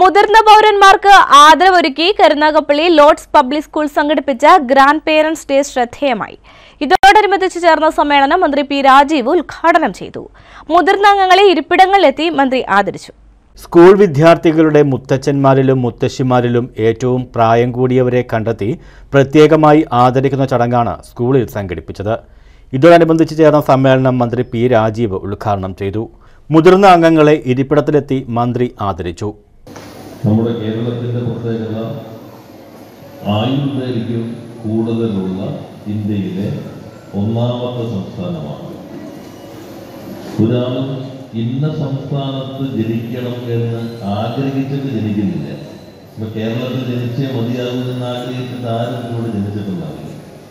മുതിർന്ന പൗരന്മാർക്ക് ആദരവൊരുക്കി കരുനാഗപ്പള്ളി ലോർഡ്സ് പബ്ലിക് സ്കൂൾ സംഘടിപ്പിച്ച ഗ്രാൻഡ് പേരന്റ്സ് ഡേ ശ്രദ്ധേയമായി ഇതോടനുബന്ധിച്ച് ചേർന്ന സമ്മേളനം മന്ത്രി പി രാജീവ് ഉദ്ഘാടനം ചെയ്തു മുതിർന്ന അംഗങ്ങളെ ഇരിപ്പിടങ്ങളിലെത്തി മന്ത്രി ആദരിച്ചു സ്കൂൾ വിദ്യാർത്ഥികളുടെ മുത്തച്ഛന്മാരിലും മുത്തശ്ശിമാരിലും ഏറ്റവും പ്രായം കൂടിയവരെ കണ്ടെത്തി പ്രത്യേകമായി ആദരിക്കുന്ന ചടങ്ങാണ് സ്കൂളിൽ സംഘടിപ്പിച്ചത് ഇതോടനുബന്ധിച്ച് ചേർന്ന സമ്മേളനം മന്ത്രി പി രാജീവ് ഉദ്ഘാടനം ചെയ്തു മുതിർന്ന അംഗങ്ങളെ ഇരിപ്പിടത്തിലെത്തി മന്ത്രി ആദരിച്ചു നമ്മുടെ കേരളത്തിൻ്റെ പ്രത്യേകത ആയുർദൈർഘ്യം കൂടുതലുള്ള ഇന്ത്യയിലെ ഒന്നാമത്തെ സംസ്ഥാനമാണ് ഒരാളും ഇന്ന സംസ്ഥാനത്ത് ജനിക്കണം എന്ന് ആഗ്രഹിച്ചിട്ട് ജനിക്കുന്നില്ല ഇപ്പൊ കേരളത്തിൽ ജനിച്ചേ മതിയാകുമെന്ന് ആഗ്രഹിച്ചിട്ട് ആരും ഇവിടെ ജനിച്ചിട്ടുണ്ടാവില്ല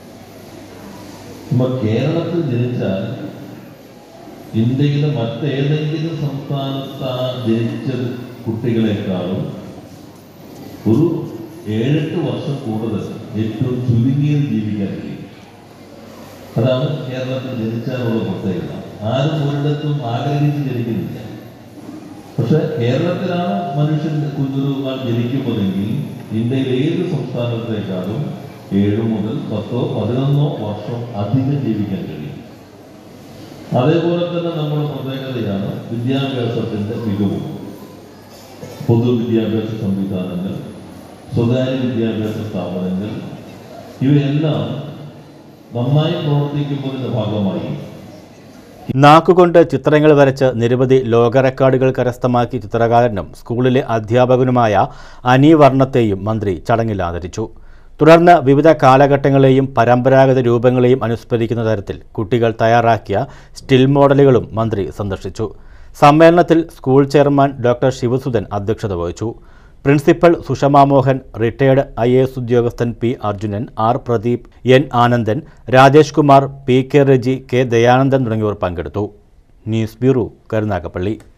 ഇപ്പൊ കേരളത്തിൽ ജനിച്ചാൽ ഇന്ത്യയിലെ മറ്റേതെങ്കിലും സംസ്ഥാനത്ത് ആ ജനിച്ച കുട്ടികളെക്കാളും ഒരു ഏഴെട്ട് വർഷം കൂടുതൽ ഏറ്റവും ചുരുങ്ങിയത് ജീവിക്കാൻ കഴിയും അതാണ് കേരളത്തിൽ ജനിച്ചാലുള്ള പ്രത്യേകത ആരും ഒരിടത്തും ആഗ്രഹിച്ച് ജനിക്കുന്നില്ല പക്ഷെ കേരളത്തിലാണ് മനുഷ്യൻ കുഞ്ഞൊരു നാൾ ജനിക്കുന്നതെങ്കിൽ ഇന്ത്യയിലെ ഏത് സംസ്ഥാനത്തേക്കാളും ഏഴ് മുതൽ പത്തോ പതിനൊന്നോ വർഷം അധികം ജീവിക്കാൻ കഴിയും അതേപോലെ തന്നെ നമ്മുടെ പ്രത്യേകതയാണ് വിദ്യാഭ്യാസത്തിന്റെ മികവും പൊതുവിദ്യാഭ്യാസ സംവിധാനങ്ങൾ സ്വകാര്യ വിദ്യാഭ്യാസ സ്ഥാപനങ്ങൾ ഇവയെല്ലാം നന്നായി പ്രവർത്തിക്കുന്നതിന്റെ ഭാഗമായി നാക്കുകൊണ്ട് ചിത്രങ്ങൾ വരച്ച് നിരവധി ലോക റെക്കോർഡുകൾ കരസ്ഥമാക്കിയ ചിത്രകാരനും സ്കൂളിലെ അധ്യാപകനുമായ അനി വർണ്ണത്തെയും മന്ത്രി ചടങ്ങിൽ ആദരിച്ചു തുടർന്ന് വിവിധ കാലഘട്ടങ്ങളെയും പരമ്പരാഗത രൂപങ്ങളെയും അനുസ്മരിക്കുന്ന തരത്തിൽ കുട്ടികൾ തയ്യാറാക്കിയ സ്റ്റിൽ മോഡലുകളും മന്ത്രി സന്ദർശിച്ചു സമ്മേളനത്തിൽ സ്കൂൾ ചെയർമാൻ ഡോക്ടർ ശിവസുധൻ അധ്യക്ഷത വഹിച്ചു principal Sushama Mohan retired I A S ഉദ്യോഗസ്ഥൻ P Arjunan R Pradeep N Anandan Rajesh Kumar P K Reji K Dayanandan തുടങ്ങിയവർ പങ്കെടുത്തു ന്യൂസ് ബ്യൂറോ കരുനാഗപ്പള്ളി